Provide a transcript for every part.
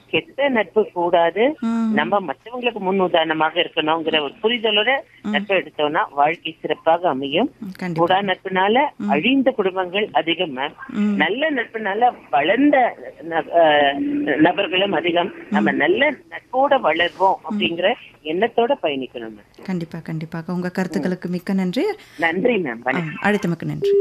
கெட்ட நட்பு கூடாது ம். நம்ம மற்றவங்களுக்கு முன் உதாரணமாக இருக்கணுங்கிற ஒரு புரிதலோட நட்பை எடுத்தோம்னா வாழ்க்கை சிறப்பாக அமையும் கண்டிப்பா கூடா நட்புனால அழிந்த குடும்பங்கள் அதிகம் மேம் ம். நல்ல நட்புனால வளர்ந்த ந- அஹ், நபர்களும் அதிகம் நம்ம நல்ல நட்போட வளர்வோம் அப்படிங்கிற எண்ணத்தோட பயணிக்கணும் மேம் கண்டிப்பா கண்டிப்பாக உங்க கருத்துக்களுக்கு மிக்க நன்றி நன்றி மேம் ஆ, அழைத்தமைக்கு நன்றி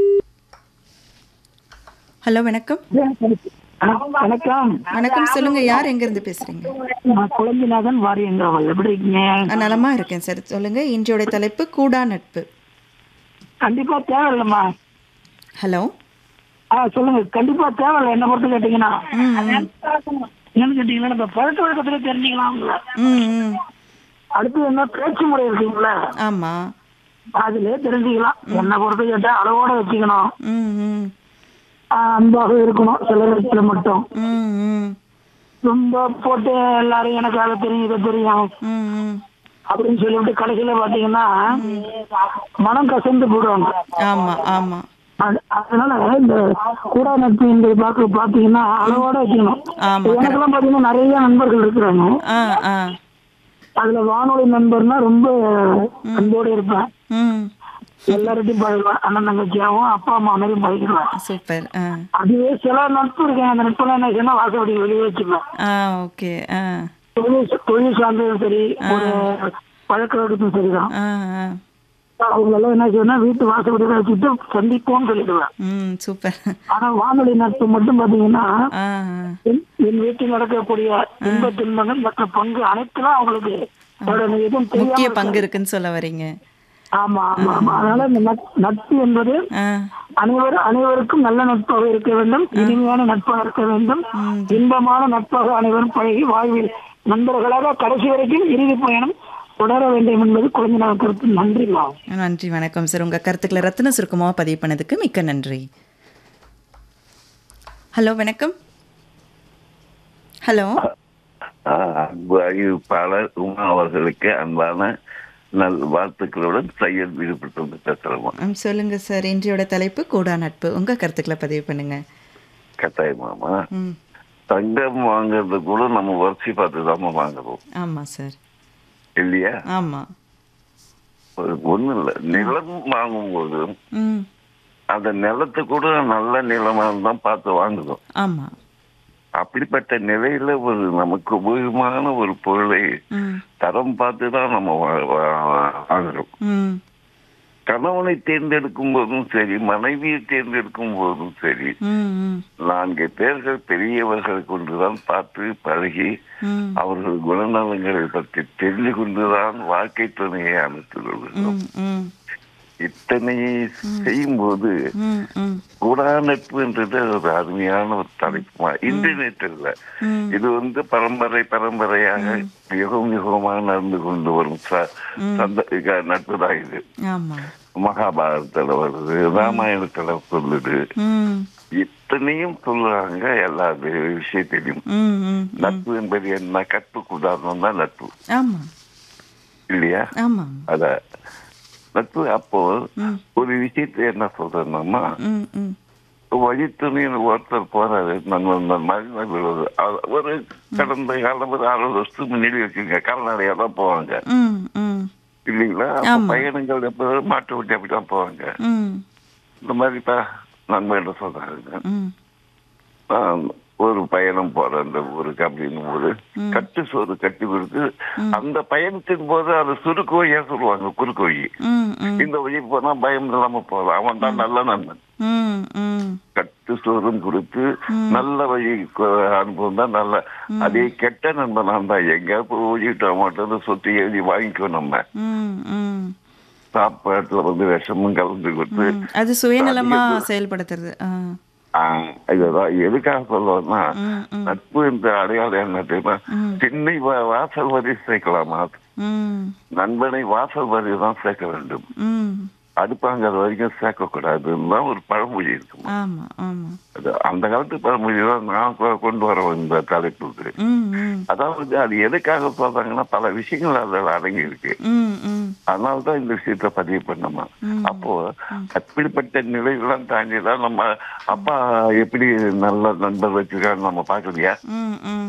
ஹலோ வணக்கம் வணக்கம் வணக்கம் சொல்லுங்க யார் எங்க இருந்து பேசுறீங்க நான் குழந்தைநாதன் வாரியங்காவல் எப்படி இருக்கீங்க நான் நலமா இருக்கேன் சார் சொல்லுங்க இன்றையோட தலைப்பு கூடா நட்பு கண்டிப்பா தேவையில்லைம்மா ஹலோ ஆ சொல்லுங்க கண்டிப்பா தேவையில்லை என்ன பொறுத்து கேட்டீங்கன்னா ம் ம், என்னன்னு கேட்டீங்கன்னா நம்ம பழக்க வழக்கத்துல தெரிஞ்சுக்கலாம்ல ம் ம் அடுத்து என்ன பேச்சு முறை இருக்குங்களா ஆமா அதுலயே தெரிஞ்சுக்கலாம் என்ன பொறுத்து கேட்டா அளவோட வச்சுக்கணும் ம் ம் ஆ, அன்பாக இருக்கணும் சில இடத்துல மட்டும் ம் ம் ரொம்ப போட்டு எல்லாரும் எனக்கு அதை தெரியும் இதை தெரியும் ம் ம் அப்படின்னு சொல்லிவிட்டு கடைசியில பாத்தீங்கன்னா மனம் கசந்து போடுவாங்க ஆமா ஆமா அது- அதனால இந்த கூடா நட்பு என்பது பார்க்க பாத்தீங்கன்னா அளவோட வச்சுக்கணும் ஆமா எனக்கெல்லாம் பாத்தீங்கன்னா நிறைய நண்பர்கள் இருக்கிறாங்க ஆ ஆ அதுல வானொலி நண்பர்னா ரொம்ப அன்போடு இருப்பேன் ம் எல்லார்கிட்டையும் பழகுவேன் அண்ணன் தங்கச்சியாவும் அப்பா அம்மா மாதிரியும் பழகிடுவேன் சூப்பர் ஆ அதுவே சில நட்பு இருக்கேன் அந்த நட்புல என்ன செய்யணும் வாசப்படி வெளியே வச்சுப்பேன் ஆ ஓகே ஆ தொழில் தொழில் சார்ந்ததும் சரி ஒரு பழக்க வழக்கத்தும் சரிதான் ஆ ஆ அவங்க எல்லாம் என்ன செய்யணும் வீட்டு வாசப்படியில வச்சுட்டு சந்திப்போம்னு சொல்லிடுவேன் ம் சூப்பர் ஆனா வானொலி நட்பு மட்டும் பாத்தீங்கன்னா ஆ என் என் வீட்டில் நடக்கக்கூடிய இன்ப துன்பங்கள் மற்ற பங்கு அனைத்துலாம் அவங்களுக்கு அதோட எதுவும் முக்கிய தெரியாம பங்கு இருக்குன்னு சொல்ல வரீங்க ஆமா ஆமா ஆமா அதனால இந்த நட்- நட்பு என்பது ஆ அனைவர் அனைவருக்கும் நல்ல நட்பாக இருக்க வேண்டும் இனிமையான நட்பாக இருக்க வேண்டும் இன்பமான நட்பாக அனைவரும் பழகி வாழ்வில் நண்பர்களாக கடைசி வரைக்கும் இறுதி பயணம் தொடர வேண்டும் என்பது குழந்தை கருத்து நன்றிமா நன்றி வணக்கம் சார் உங்கள் கருத்துக்களை ரத்தின சுருக்கமாக பதிவு பண்ணதுக்கு மிக்க நன்றி ஹலோ வணக்கம் ஹலோ ஆஹ் அன்பு அறிவிப்பாளர் உமா அவர்களுக்கு அன்பான நல் வாழ்த்துக்களுடன் சையத் விடுபட்டு பேசுறோம் ம், சொல்லுங்க சார் இன்றையோட தலைப்பு கூடா நட்பு உங்கள் கருத்துக்களை பதிவு பண்ணுங்க கட்டாயமாமா ம் தங்கம் வாங்குறது கூட நம்ம வரிசை பார்த்து தான் வாங்குறோம் ஆமாம் சார் இல்லையா ஆமாம் ஒன்றும் இல்லை நிலம் வாங்கும்போது ம் அந்த நிலத்தை கூட நல்ல நிலமா தான் பார்த்து வாங்குறோம் ஆமாம் அப்படிப்பட்ட நிலையில ஒரு நமக்கு உபயோகமான ஒரு பொருளை ம் தரம் பார்த்து தான் நம்ம வா- வா- வாங்குறோம் ம் கணவனை தேர்ந்தெடுக்கும் போதும் சரி மனைவியை தேர்ந்தெடுக்கும் போதும் சரி ம் ம் நான்கு பேர்கள் பெரியவர்கள் கொண்டுதான் பார்த்து பழகி ம் அவர்கள் குணநலங்களை பற்றி தெரிந்து கொண்டுதான் வாழ்க்கை துணையை அமைத்துள்ளது ம் ம் இத்தனையை செய்யும்போது ம் ம் கூடா நட்பு என்றது ஒரு அருமையான ஒரு தலைப்பு இன்டர்நெட் இல்ல ம். இது வந்து பரம்பரை பரம்பரையாக யுகம் யுகமாக நடந்து கொண்டு வரும் ச- சந்த இக- நட்பு தான் இது ஆமாம் மகாபாரதத்துல வருது ராமாயணத்துல சொல்லுது ம் இத்தனையும் சொல்லுறாங்க எல்லா வி- விஷயத்திலையும் ம் ம் நட்பு என்பது என்ன கற்புக்கு உதாரணம் தான் நட்பு ஆமாம் இல்லையா ஆமாம் அத நட்பு அப்போ ம். ஒரு விஷயத்தை என்ன சொல்றோம்னா ம் ம் வழித்துணையில் ஒருத்தர் போறாரு நண்பன் மாதிரி நண்பர் அவர் ஒரு கடந்த காலம் ஒரு அறுபது வருஷத்துக்கு முன்னாடி வச்சுங்க கால்நடையா தான் போவாங்க ம் ம் இல்லைங்களா அப்ப ஆமா. பயணங்கள் எப்ப மாட்டு வண்டி அப்படிதான் போவாங்க ம் இந்த மாதிரி இப்ப நண்பன் சொல்றாங்க ம் ஆஹ் ஒரு பயணம் போற அந்த ஊருக்கு அப்படின்னும் போது கட்டு சோறு கட்டி கொடுத்து அந்த பயணத்தின் போது அது சுருக்கு வழியா சொல்லுவாங்க குறுக்கு வழி ம் ம் இந்த வழி போனா பயம் இல்லாம போகலாம் அவன் தான் நல்ல நண்பன் ம் ம் கட்டு சோறும் கொடுத்து நல்ல வழி கு- அனுபவம் தான் நல்ல அதே கெட்ட நண்பனா இருந்தா எங்க போய் ஓடிட்டு மாட்டோம் சொத்து எழுதி வாங்கிக்கோ நம்ம ம் ம் சாப்பாட்டுல வந்து விஷமும் கலந்து கொடுத்து ம். அது சுயநலமா செயல்படுத்துறது ஆ ஆஹ் இதுதான் எதுக்காக சொல்லுவோம்னா ம் ம் நட்பு என்ற அடையாளம் என்ன தெரியுமா திண்ணை வா- வாசல் வரி சேர்க்கலாமா ம் நண்பனை வாசல் வரி தான் சேர்க்க வேண்டும் ம் அடுப்பாங்கிற வரைக்கும் சேர்க்க கூடாதுன்னு தான் ஒரு பழமொழி இருக்கு ஆமா ஆமா அது அந்த காலத்து பழமொழி தான் நான் கொ- கொண்டு வரேன் இந்த தலைப்புக்கு ம் ம் அதாவது அது எதுக்காக சொல்றாங்கன்னா பல விஷயங்கள் அதில் அடங்கி இருக்கு ம் ம் அதனால தான் இந்த விஷயத்த பதிவு பண்ணோமா அப்போ அப்படிப்பட்ட நிலையெல்லாம் தாண்டி தான் நம்ம அப்பா எப்படி நல்ல நண்பர் வச்சிருக்கான்னு நம்ம பார்க்கலையா ம் ம்